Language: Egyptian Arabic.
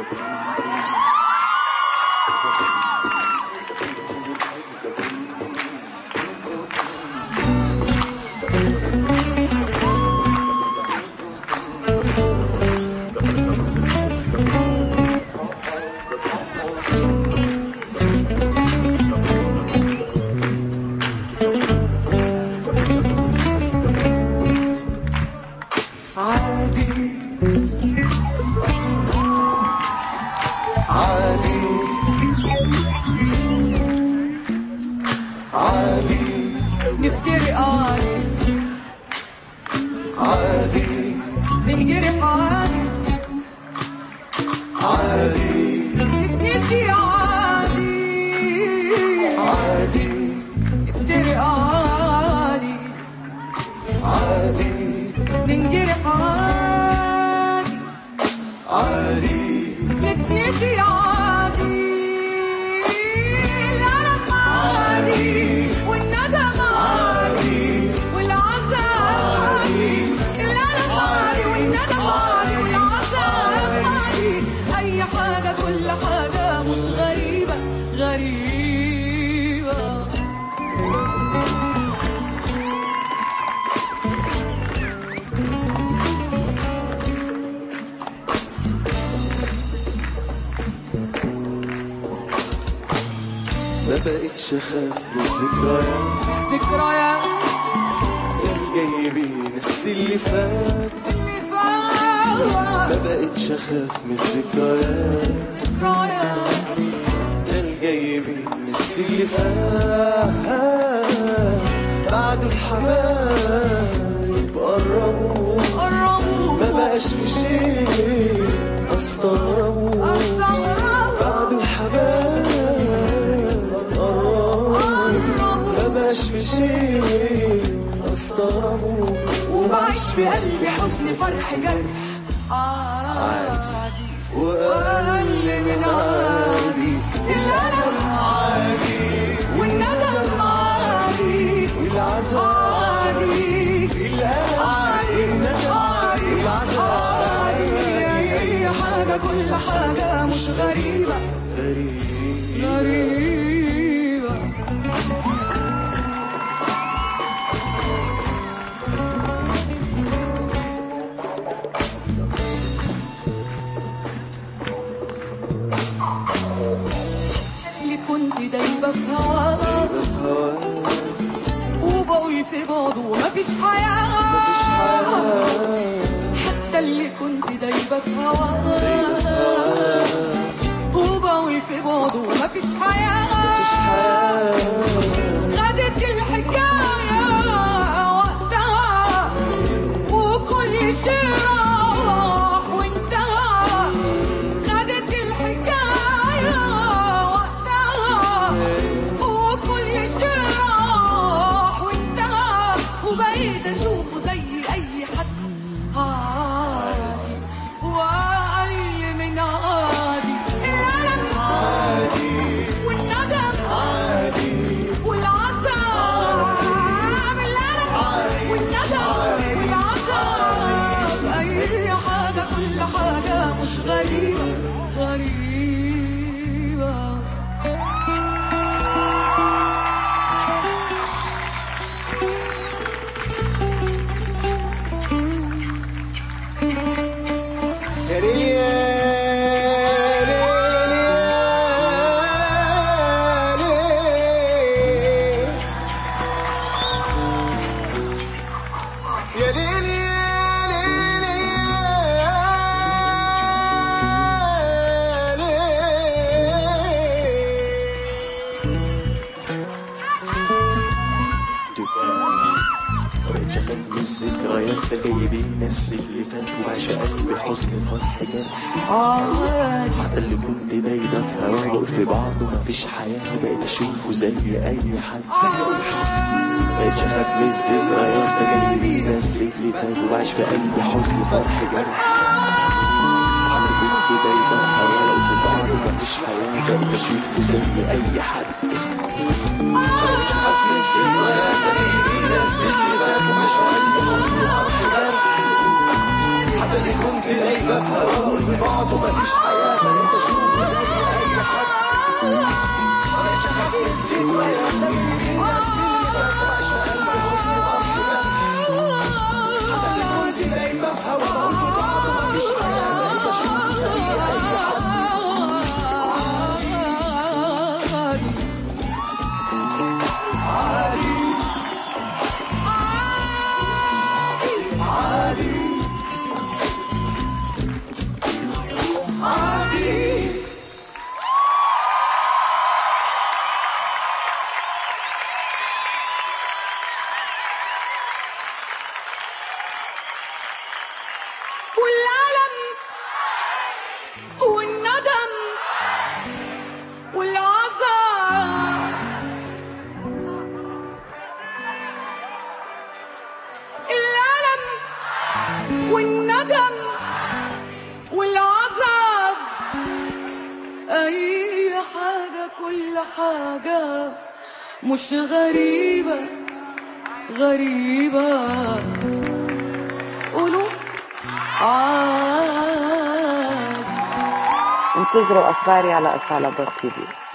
عادي عادي عادي نفترق عادي عادي ننجرح عادي عادي نتنسي عادي عادي نفترق عادي عادي ننجرح عادي عادي نتنسي عادي الألم عادي والندم عادي والعذاب عادي الألم عادي والندم عادي والعذاب عادي أي حاجة كل حاجة مش غريبة غريبة ما بقتش اخاف من الذكريات ذكريات الجايبين اللي فات اللي ما فات بقتش اخاف من الذكريات ذكريات الجايبين اللي فات بعد الحبايب قربوا ما قربوا بقاش في شيء استغربوا بعد استغربوا الحبايب قربوا ما بقاش في شيء استغربوا وبعيش في قلبي حزن فرح جرح عادي وأقل من عادي الألم عادي والندم عادي والعذاب عادي الألم عادي الندم عادي والعذاب عادي أي حاجة كل حاجة مش غريبة غريب غريبة اللي كنت دايبة في هواها في هواك وبقول في بعضه مفيش حياة مفيش حياة حتى اللي كنت دايبة في هواها وبقول في بعضه مفيش حياة مفيش حياة خدت الحكاية وقتها وكل شيء راح وانتهى خدت الحكاية وقتها وكل شيء راح وانتهى وبقيت اشوفه زي اي حد عادي واقل من عادي الالم عادي والندم عادي والعذاب الألم والندم والعذاب أي حاجة كل حاجة مش غريبة غريبة يا ليل يا ليل يا ليل يا ليل يا ليل شغال الذكريات جايبين ناس اللي فات وعايش قلبي حزن فرح جرح عادي حتى اللي كنت دايما في هواه في بعضه مفيش حياة بقيت اشوفه زي اي حد زي اي حد بقيت شغال من الذكريات جايبين ناس اللي فات وعايش في قلبي حزن فرح جرح حتى اللي كنت دايما في هواه في بعضه مفيش حياة بقيت اشوفه زي اي حد بقيت شغال من الذكريات جايبين ناس اللي فات وعايش في قلبي حزن فرح جرح حتى اللي كنت دايما في هواه في بعضه مفيش حياة بقيت اشوفه زي اي حد مبقتش اخاف من الذكريات ده من الناس اللي بتوحش في قلبي حزن فرح حتى اللي كنت دايما في هواه في بعضه مفيش حياة بقيت اشوفه زي اي حد والألم والندم والعذاب الألم والندم والعذاب أي حاجة كل حاجة مش غريبة غريبة قولوا عاد انتظروا اخباري على اصالة دوت تي في